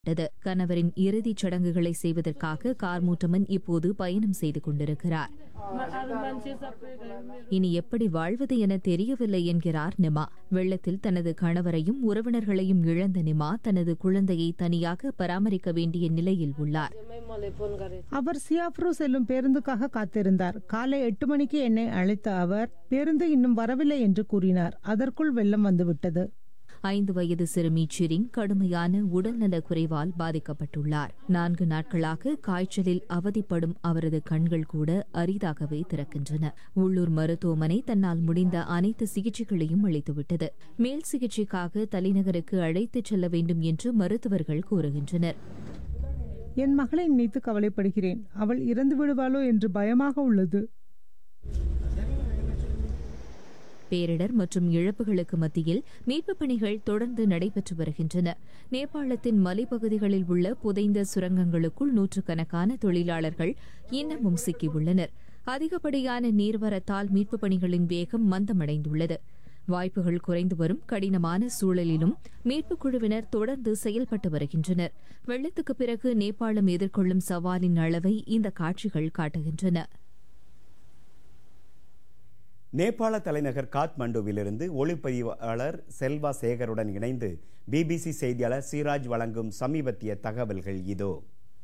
விட்டது கணவரின் இறுதிச் சடங்குகளை செய்வதற்காக கார்மூட்டமன் இப்போது பயணம் செய்து கொண்டிருக்கிறார் இனி எப்படி வாழ்வது என தெரியவில்லை என்கிறார் நிமா வெள்ளத்தில் தனது கணவரையும் உறவினர்களையும் இழந்த நிமா தனது குழந்தையை தனியாக பராமரிக்க வேண்டிய நிலையில் உள்ளார் அவர் சியாப்ரோ செல்லும் பேருந்துக்காக காத்திருந்தார் காலை எட்டு மணிக்கு என்னை அழைத்த அவர் பேருந்து இன்னும் வரவில்லை என்று கூறினார் அதற்குள் வெள்ளம் வந்துவிட்டது ஐந்து வயது சிறுமி சிரிங் கடுமையான உடல்நலக் குறைவால் பாதிக்கப்பட்டுள்ளார் நான்கு நாட்களாக காய்ச்சலில் அவதிப்படும் அவரது கண்கள் கூட அரிதாகவே திறக்கின்றன உள்ளூர் மருத்துவமனை தன்னால் முடிந்த அனைத்து சிகிச்சைகளையும் அளித்துவிட்டது மேல் சிகிச்சைக்காக தலைநகருக்கு அழைத்துச் செல்ல வேண்டும் என்று மருத்துவர்கள் கூறுகின்றனர் என் மகளை நினைத்து கவலைப்படுகிறேன் அவள் இறந்து விடுவாளோ என்று பயமாக உள்ளது பேரிடர் மற்றும் இழப்புகளுக்கு மத்தியில் மீட்புப் பணிகள் தொடர்ந்து நடைபெற்று வருகின்றன நேபாளத்தின் மலைப்பகுதிகளில் உள்ள புதைந்த சுரங்கங்களுக்குள் நூற்றுக்கணக்கான தொழிலாளர்கள் இன்னமும் சிக்கியுள்ளனர் அதிகப்படியான நீர்வரத்தால் மீட்புப் பணிகளின் வேகம் மந்தமடைந்துள்ளது வாய்ப்புகள் குறைந்து வரும் கடினமான சூழலிலும் மீட்புக் குழுவினர் தொடர்ந்து செயல்பட்டு வருகின்றனர் வெள்ளத்துக்கு பிறகு நேபாளம் எதிர்கொள்ளும் சவாலின் அளவை இந்த காட்சிகள் காட்டுகின்றன நேபாள தலைநகர் காத்மண்டுவிலிருந்து ஒளிப்பதிவாளர் செல்வா சேகருடன் இணைந்து பிபிசி செய்தியாளர் சிராஜ் வழங்கும் சமீபத்திய தகவல்கள் இதோ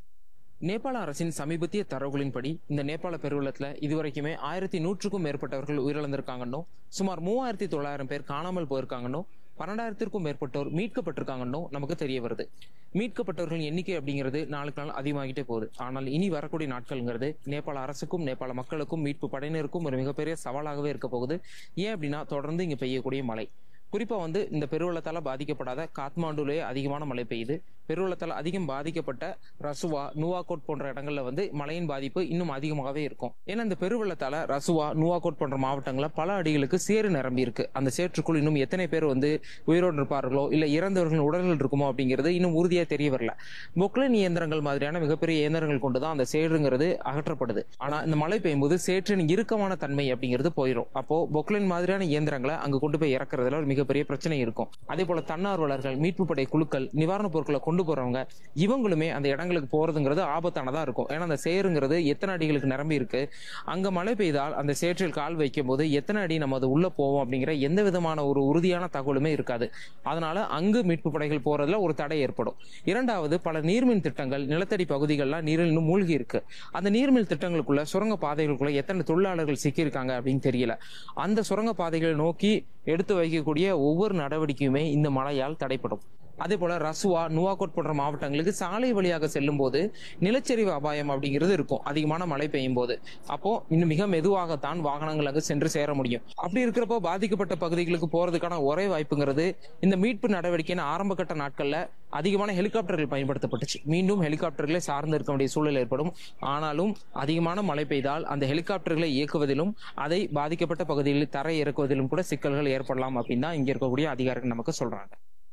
நேபாள அரசின் சமீபத்திய தரவுகளின்படி இந்த நேபாள பெருவெள்ளத்துல இதுவரைக்குமே ஆயிரத்தி நூற்றுக்கும் மேற்பட்டவர்கள் உயிரிழந்திருக்காங்கன்னோ சுமார் மூவாயிரத்தி தொள்ளாயிரம் பேர் காணாமல் போயிருக்காங்கன்னோ பன்னெண்டாயிரத்திற்கும் மேற்பட்டோர் மீட்கப்பட்டிருக்காங்கன்னோ நமக்கு தெரிய வருது மீட்கப்பட்டவர்களின் எண்ணிக்கை அப்படிங்கிறது நாளுக்கு நாள் அதிகமாகிட்டே போகுது ஆனால் இனி வரக்கூடிய நாட்கள்ங்கிறது நேபாள அரசுக்கும் நேபாள மக்களுக்கும் மீட்பு படையினருக்கும் ஒரு மிகப்பெரிய சவாலாகவே இருக்க போகுது ஏன் அப்படின்னா தொடர்ந்து இங்க பெய்யக்கூடிய மழை குறிப்பா வந்து இந்த பெருவெள்ளத்தால பாதிக்கப்படாத காத்மாண்டுலே அதிகமான மழை பெய்யுது பெருவெள்ளத்தால் அதிகம் பாதிக்கப்பட்ட ரசுவா நுவாகோட் போன்ற இடங்கள்ல வந்து மழையின் பாதிப்பு இன்னும் அதிகமாகவே இருக்கும் ஏன்னா இந்த பெருவெள்ளத்தால ரசுவா நுவாகோட் போன்ற மாவட்டங்கள்ல பல அடிகளுக்கு சேறு நிரம்பி இருக்கு அந்த சேற்றுக்குள் இன்னும் எத்தனை பேர் வந்து உயிரோடு இருப்பார்களோ இல்ல இறந்தவர்களின் உடல்கள் இருக்குமோ அப்படிங்கிறது இன்னும் உறுதியா தெரிய வரல பொக்லைன் இயந்திரங்கள் மாதிரியான மிகப்பெரிய இயந்திரங்கள் கொண்டுதான் அந்த சேறுங்கிறது அகற்றப்படுது ஆனா இந்த மழை பெய்யும்போது சேற்றின் இறுக்கமான தன்மை அப்படிங்கிறது போயிடும் அப்போ பொக்லைன் மாதிரியான இயந்திரங்களை அங்க கொண்டு போய் இறக்குறதுல ஒரு மிகப்பெரிய பிரச்சனை இருக்கும் அதே போல தன்னார்வலர்கள் மீட்பு படை குழுக்கள் நிவாரணப் பொருட்களை கொண்டு போறவங்க இவங்களுமே அந்த இடங்களுக்கு போறதுங்கிறது ஆபத்தானதா இருக்கும் ஏன்னா அந்த சேருங்கிறது எத்தனை அடிகளுக்கு நிரம்பி இருக்கு அங்க மழை பெய்தால் அந்த சேற்றில் கால் வைக்கும் போது எத்தனை அடி நம்ம அது உள்ள போவோம் அப்படிங்கிற எந்த விதமான ஒரு உறுதியான தகவலுமே இருக்காது அதனால அங்கு மீட்பு படைகள் போறதுல ஒரு தடை ஏற்படும் இரண்டாவது பல நீர்மின் திட்டங்கள் நிலத்தடி பகுதிகள்லாம் நீரில் இன்னும் மூழ்கி இருக்கு அந்த நீர்மின் திட்டங்களுக்குள்ள சுரங்க பாதைகளுக்குள்ள எத்தனை தொழிலாளர்கள் சிக்கியிருக்காங்க அப்படின்னு தெரியல அந்த சுரங்க பாதைகளை நோக்கி எடுத்து வைக்கக்கூடிய ஒவ்வொரு நடவடிக்கையுமே இந்த மழையால் தடைப்படும் அதே போல ரசுவா நுவாகோட் போன்ற மாவட்டங்களுக்கு சாலை வழியாக செல்லும் போது நிலச்சரிவு அபாயம் அப்படிங்கிறது இருக்கும் அதிகமான மழை பெய்யும் போது அப்போ இன்னும் மிக மெதுவாகத்தான் வாகனங்கள் அங்கு சென்று சேர முடியும் அப்படி இருக்கிறப்போ பாதிக்கப்பட்ட பகுதிகளுக்கு போறதுக்கான ஒரே வாய்ப்புங்கிறது இந்த மீட்பு நடவடிக்கையின் ஆரம்ப கட்ட நாட்கள்ல அதிகமான ஹெலிகாப்டர்கள் பயன்படுத்தப்பட்டுச்சு மீண்டும் ஹெலிகாப்டர்களை சார்ந்து இருக்க வேண்டிய சூழல் ஏற்படும் ஆனாலும் அதிகமான மழை பெய்தால் அந்த ஹெலிகாப்டர்களை இயக்குவதிலும் அதை பாதிக்கப்பட்ட பகுதிகளில் தரை இறக்குவதிலும் கூட சிக்கல்கள் ஏற்படலாம் அப்படின்னு தான் இங்க இருக்கக்கூடிய அதிகாரிகள் நமக்கு சொல்றாங்க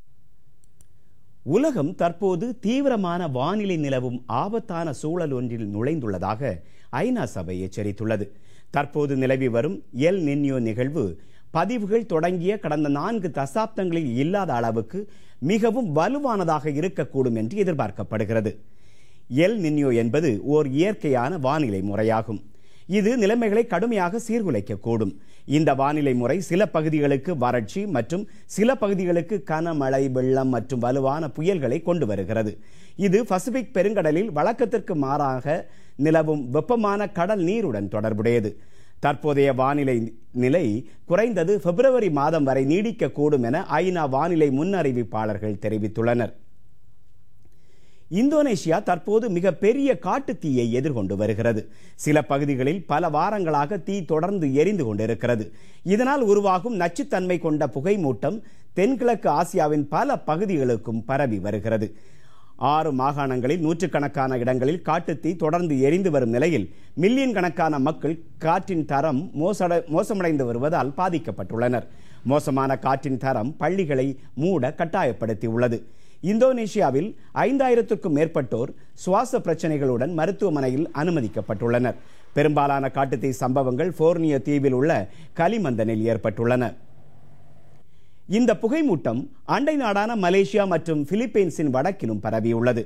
உலகம் தற்போது தீவிரமான வானிலை நிலவும் ஆபத்தான சூழல் ஒன்றில் நுழைந்துள்ளதாக ஐநா சபை எச்சரித்துள்ளது தற்போது நிலவி வரும் எல் நின்யோ நிகழ்வு பதிவுகள் தொடங்கிய கடந்த நான்கு தசாப்தங்களில் இல்லாத அளவுக்கு மிகவும் வலுவானதாக இருக்கக்கூடும் என்று எதிர்பார்க்கப்படுகிறது எல் நின்யோ என்பது ஓர் இயற்கையான வானிலை முறையாகும் இது நிலைமைகளை கடுமையாக சீர்குலைக்கக்கூடும் இந்த வானிலை முறை சில பகுதிகளுக்கு வறட்சி மற்றும் சில பகுதிகளுக்கு கனமழை வெள்ளம் மற்றும் வலுவான புயல்களை கொண்டு வருகிறது இது பசிபிக் பெருங்கடலில் வழக்கத்திற்கு மாறாக நிலவும் வெப்பமான கடல் நீருடன் தொடர்புடையது தற்போதைய வானிலை நிலை குறைந்தது பிப்ரவரி மாதம் வரை நீடிக்கக்கூடும் என ஐநா வானிலை முன்னறிவிப்பாளர்கள் தெரிவித்துள்ளனர் இந்தோனேஷியா தற்போது மிக பெரிய காட்டு தீயை எதிர்கொண்டு வருகிறது சில பகுதிகளில் பல வாரங்களாக தீ தொடர்ந்து எரிந்து கொண்டிருக்கிறது இதனால் உருவாகும் நச்சுத்தன்மை கொண்ட புகைமூட்டம் தென்கிழக்கு ஆசியாவின் பல பகுதிகளுக்கும் பரவி வருகிறது ஆறு மாகாணங்களில் நூற்றுக்கணக்கான இடங்களில் காட்டுத்தீ தொடர்ந்து எரிந்து வரும் நிலையில் மில்லியன் கணக்கான மக்கள் காற்றின் தரம் மோசட மோசமடைந்து வருவதால் பாதிக்கப்பட்டுள்ளனர் மோசமான காற்றின் தரம் பள்ளிகளை மூட கட்டாயப்படுத்தி உள்ளது இந்தோனேஷியாவில் ஐந்தாயிரத்துக்கும் மேற்பட்டோர் சுவாச பிரச்சனைகளுடன் மருத்துவமனையில் அனுமதிக்கப்பட்டுள்ளனர் பெரும்பாலான காட்டுத்தீ சம்பவங்கள் போர்னியோ தீவில் உள்ள களிமந்தனில் ஏற்பட்டுள்ளன இந்த புகைமூட்டம் அண்டை நாடான மலேசியா மற்றும் பிலிப்பைன்ஸின் வடக்கிலும் பரவியுள்ளது